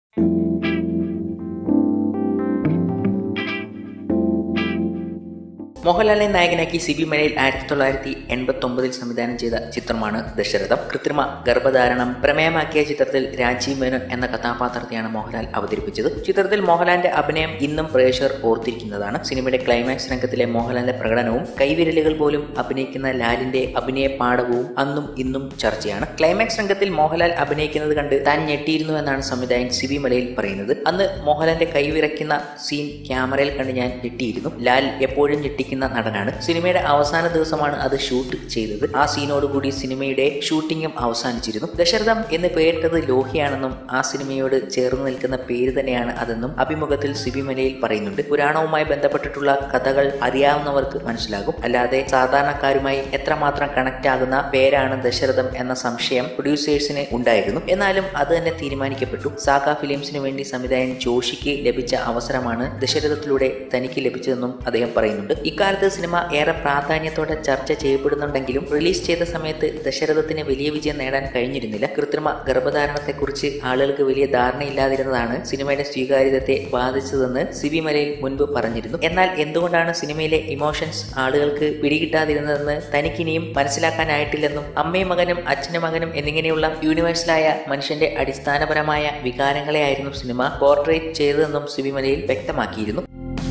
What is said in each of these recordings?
മോഹൻലാലിനെ നായകനാക്കി C B മലയിൽ ആയിരത്തി തൊള്ളായിരത്തി എൺപത്തി ഒമ്പതിൽ സംവിധാനം ചെയ്ത ചിത്രമാണ് ദശരഥം കൃത്രിമ ഗർഭധാരണം പ്രമേയമാക്കിയ ചിത്രത്തിൽ രാജീവ് മേനോൻ എന്ന കഥാപാത്രത്തെയാണ് മോഹൻലാൽ അവതരിപ്പിച്ചത് ചിത്രത്തിൽ മോഹൻലാലിന്റെ അഭിനയം ഇന്നും പ്രേക്ഷകർ ഓർത്തിരിക്കുന്നതാണ് സിനിമയുടെ ക്ലൈമാക്സ് രംഗത്തിലെ മോഹൻലാലിന്റെ പ്രകടനവും കൈവിരലുകൾ പോലും അഭിനയിക്കുന്ന ലാലിന്റെ അഭിനയ പാഠവും അന്നും ഇന്നും ചർച്ചയാണ് ക്ലൈമാക്സ് രംഗത്തിൽ മോഹൻലാൽ അഭിനയിക്കുന്നത് കണ്ട് താൻ ഞെട്ടിയിരുന്നു എന്നാണ് സംവിധായകൻ സി ബി മലയിൽ പറയുന്നത് അന്ന് മോഹൻലാലിന്റെ കൈവിറയ്ക്കുന്ന സീൻ ക്യാമറയിൽ കണ്ട് ഞാൻ ഞെട്ടിയിരുന്നു ലാൽ എപ്പോഴും ഞെട്ടിക്കുന്ന നടനാണ് സിനിമയുടെ അവസാന ദിവസമാണ് അത് ഷൂട്ട് ചെയ്തത് ആ സീനോടുകൂടി സിനിമയുടെ ഷൂട്ടിങ്ങും അവസാനിച്ചിരുന്നു ദശരഥം എന്ന് പേരിട്ടത് ലോഹിയാണെന്നും ആ സിനിമയോട് ചേർന്ന് നിൽക്കുന്ന പേര് തന്നെയാണ് അതെന്നും അഭിമുഖത്തിൽ സിബി മലയിൽ പറയുന്നുണ്ട് പുരാണവുമായി ബന്ധപ്പെട്ടിട്ടുള്ള കഥകൾ അറിയാവുന്നവർക്ക് മനസ്സിലാകും അല്ലാതെ സാധാരണക്കാരുമായി എത്രമാത്രം കണക്ട് ആകുന്ന പേരാണ് ദശരഥം എന്ന സംശയം പ്രൊഡ്യൂസേഴ്സിന് ഉണ്ടായിരുന്നു എന്നാലും അത് തന്നെ തീരുമാനിക്കപ്പെട്ടു സാഗ ഫിലിംസിന് വേണ്ടി സംവിധായകൻ ജോഷിക്ക് ലഭിച്ച അവസരമാണ് ദശരഥത്തിലൂടെ തനിക്ക് ലഭിച്ചതെന്നും അദ്ദേഹം പറയുന്നുണ്ട് ഇക്കാലത്ത് സിനിമ ഏറെ പ്രാധാന്യത്തോടെ ചർച്ച ചെയ്യപ്പെടുന്നുണ്ടെങ്കിലും റിലീസ് ചെയ്ത സമയത്ത് ദശരഥത്തിന് വലിയ വിജയം നേടാൻ കഴിഞ്ഞിരുന്നില്ല കൃത്രിമ ഗർഭധാരണത്തെക്കുറിച്ച് ആളുകൾക്ക് വലിയ ധാരണയില്ലാതിരുന്നതാണ് സിനിമയുടെ സ്വീകാര്യതത്തെ ബാധിച്ചതെന്ന് സിബി മലയിൽ മുൻപ് പറഞ്ഞിരുന്നു എന്നാൽ എന്തുകൊണ്ടാണ് സിനിമയിലെ ഇമോഷൻസ് ആളുകൾക്ക് പിടികിട്ടാതിരുന്നതെന്ന് തനിക്കിനിയും മനസ്സിലാക്കാനായിട്ടില്ലെന്നും അമ്മയും മകനും അച്ഛനും മകനും എന്നിങ്ങനെയുള്ള യൂണിവേഴ്സലായ മനുഷ്യന്റെ അടിസ്ഥാനപരമായ വികാരങ്ങളെയായിരുന്നു സിനിമ പോർട്രേറ്റ് ചെയ്തതെന്നും സിബി മലയിൽ വ്യക്തമാക്കിയിരുന്നു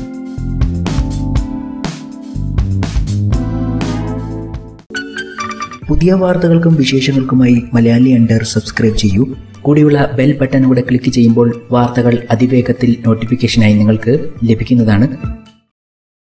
പുതിയ വാർത്തകൾക്കും വിശേഷങ്ങൾക്കുമായി മലയാളി അണ്ടർ സബ്സ്ക്രൈബ് ചെയ്യൂ കൂടിയുള്ള ബെൽ ബട്ടൺ കൂടെ ക്ലിക്ക് ചെയ്യുമ്പോൾ വാർത്തകൾ അതിവേഗത്തിൽ നോട്ടിഫിക്കേഷനായി നിങ്ങൾക്ക് ലഭിക്കുന്നതാണ്